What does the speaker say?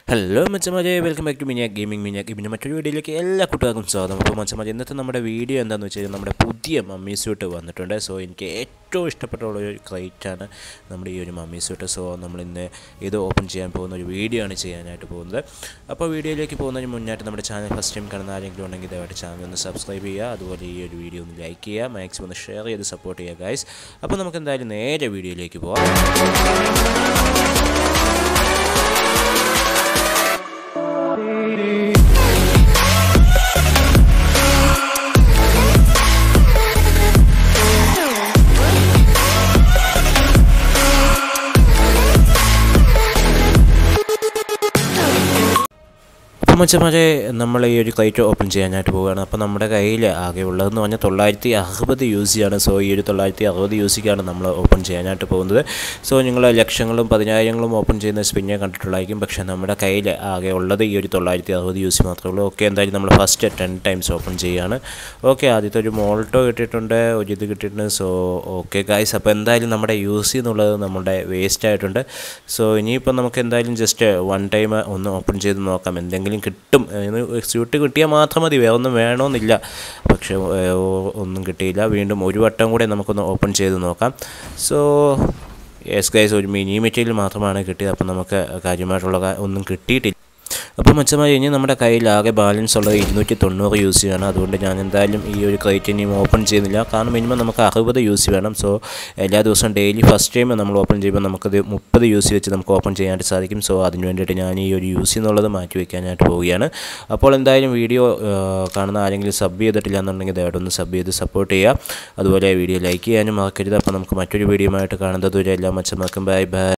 hello മച്ചമാരെ welcome back to Minia gaming Minia ഗെയിമിൻ്റെ മറ്റൊരു വീഡിയോയിലേക്ക് എല്ലാ കുട്ടികൾക്കും സ്വാഗതം അപ്പോൾ മച്ചമാരെ ഇന്നത്തെ നമ്മുടെ വീഡിയോ എന്താണെന്ന് വെച്ച് കഴിഞ്ഞാൽ നമ്മുടെ പുതിയ മമ്മി സ്യൂട്ട് വന്നിട്ടുണ്ട് സോ എനിക്ക് ഏറ്റവും ഇഷ്ടപ്പെട്ടുള്ള ഒരു ക്രൈറ്റാണ് നമ്മുടെ ഈ ഒരു മമ്മി സ്യൂട്ട് സോ നമ്മൾ ഇന്ന് ഇത് ഓപ്പൺ ചെയ്യാൻ പോകുന്ന ഒരു വീഡിയോ ആണ് ചെയ്യാനായിട്ട് പോകുന്നത് അപ്പോൾ വീഡിയോയിലേക്ക് പോകുന്നതിന് മുന്നായിട്ട് നമ്മുടെ ചാനൽ ഫസ്റ്റ് ടൈം കാണുന്ന ആരെങ്കിലും ഉണ്ടെങ്കിൽ ദയവായിട്ട് ചാനൽ ഒന്ന് സബ്സ്ക്രൈബ് ചെയ്യുക അതുപോലെ ഈ ഒരു വീഡിയോ ഒന്ന് ലൈക്ക് ചെയ്യുക മാക്സിമം ഒന്ന് ഷെയർ ചെയ്ത് സപ്പോർട്ട് ചെയ്യുക ഗൈസ് അപ്പോൾ നമുക്ക് എന്തായാലും നേരെ വീഡിയോയിലേക്ക് പോകാം അപ്പോൾ മച്ചമാരെ നമ്മൾ ഈ ഒരു ക്രൈറ്റ് ഓപ്പൺ ചെയ്യാനായിട്ട് പോവുകയാണ് അപ്പോൾ നമ്മുടെ കയ്യിൽ ആകെ ഉള്ളതെന്ന് പറഞ്ഞാൽ തൊള്ളായിരത്തി അറുപത് യു സി ആണ് സോ ഈ ഒരു തൊള്ളായിരത്തി അറുപത് യു സിക്കാണ് നമ്മൾ ഓപ്പൺ ചെയ്യാനായിട്ട് പോകുന്നത് സോ നിങ്ങൾ ലക്ഷങ്ങളും പതിനായിരങ്ങളും ഓപ്പൺ ചെയ്യുന്ന സ്പിന്നെ കണ്ടിട്ടുള്ളതായിരിക്കും പക്ഷേ നമ്മുടെ കയ്യിൽ ആകെ ഉള്ളത് ഈ ഒരു തൊള്ളായിരത്തി അറുപത് യു സി മാത്രമേ ഉള്ളൂ ഓക്കെ എന്തായാലും നമ്മൾ ഫസ്റ്റ് ടെൻ ടൈംസ് ഓപ്പൺ ചെയ്യുകയാണ് ഓക്കെ ആദ്യത്തെ ഒരു മോൾട്ടോ കിട്ടിയിട്ടുണ്ട് ഒരു ഇത് കിട്ടിയിട്ടുണ്ട് സോ ഓക്കെ ഗായ്സ് അപ്പോൾ എന്തായാലും നമ്മുടെ യു സി എന്നുള്ളത് നമ്മുടെ വേസ്റ്റ് ആയിട്ടുണ്ട് സോ ഇനിയിപ്പോൾ നമുക്ക് എന്തായാലും ജസ്റ്റ് വൺ ടൈം ഒന്ന് ഓപ്പൺ ചെയ്ത് നോക്കാം എന്തെങ്കിലും കിട്ടും സ്യൂട്ട് കിട്ടിയാൽ മാത്രം മതി വേറെ ഒന്നും വേണമെന്നില്ല പക്ഷേ ഒന്നും കിട്ടിയില്ല വീണ്ടും ഒരു വട്ടം കൂടെ നമുക്കൊന്ന് ഓപ്പൺ ചെയ്ത് നോക്കാം സോ യെസ് ഗൈസ് ഒരു മിനി മെറ്റീരിയൽ മാത്രമാണ് കിട്ടിയത് അപ്പം നമുക്ക് കാര്യമായിട്ടുള്ള ഒന്നും കിട്ടിയിട്ടില്ല അപ്പോൾ മച്ചമായി ഇനി നമ്മുടെ കയ്യിൽ ആകെ ബാലൻസ് ഉള്ളത് ഇരുന്നൂറ്റി തൊണ്ണൂറ് യു സി ആണ് അതുകൊണ്ട് ഞാൻ എന്തായാലും ഈ ഒരു ക്രൈറ്റ് ഇനിയും ഓപ്പൺ ചെയ്യുന്നില്ല കാരണം മിനിമം നമുക്ക് അറുപത് യു സി വേണം സോ എല്ലാ ദിവസവും ഡെയിലി ഫസ്റ്റ് ടൈം നമ്മൾ ഓപ്പൺ ചെയ്യുമ്പോൾ നമുക്കത് മുപ്പത് യു സി വെച്ച് നമുക്ക് ഓപ്പൺ ചെയ്യാനായിട്ട് സാധിക്കും സോ അതിന് വേണ്ടിയിട്ട് ഞാൻ ഈ ഒരു യു സി എന്നുള്ളത് മാറ്റി വയ്ക്കാനായിട്ട് പോവുകയാണ് അപ്പോൾ എന്തായാലും വീഡിയോ കാണുന്ന ആരെങ്കിലും സബ് ചെയ്തിട്ടില്ല എന്നുണ്ടെങ്കിൽ ദയവായിട്ട് ഒന്ന് സബ് ചെയ്ത് സപ്പോർട്ട് ചെയ്യുക അതുപോലെ വീഡിയോ ലൈക്ക് ചെയ്യാനും മറക്കരുത് അപ്പോൾ നമുക്ക് മറ്റൊരു വീഡിയോ ആയിട്ട് കാണുന്നത് വരെ എല്ലാ മച്ചമാർക്കും ബൈ ബൈ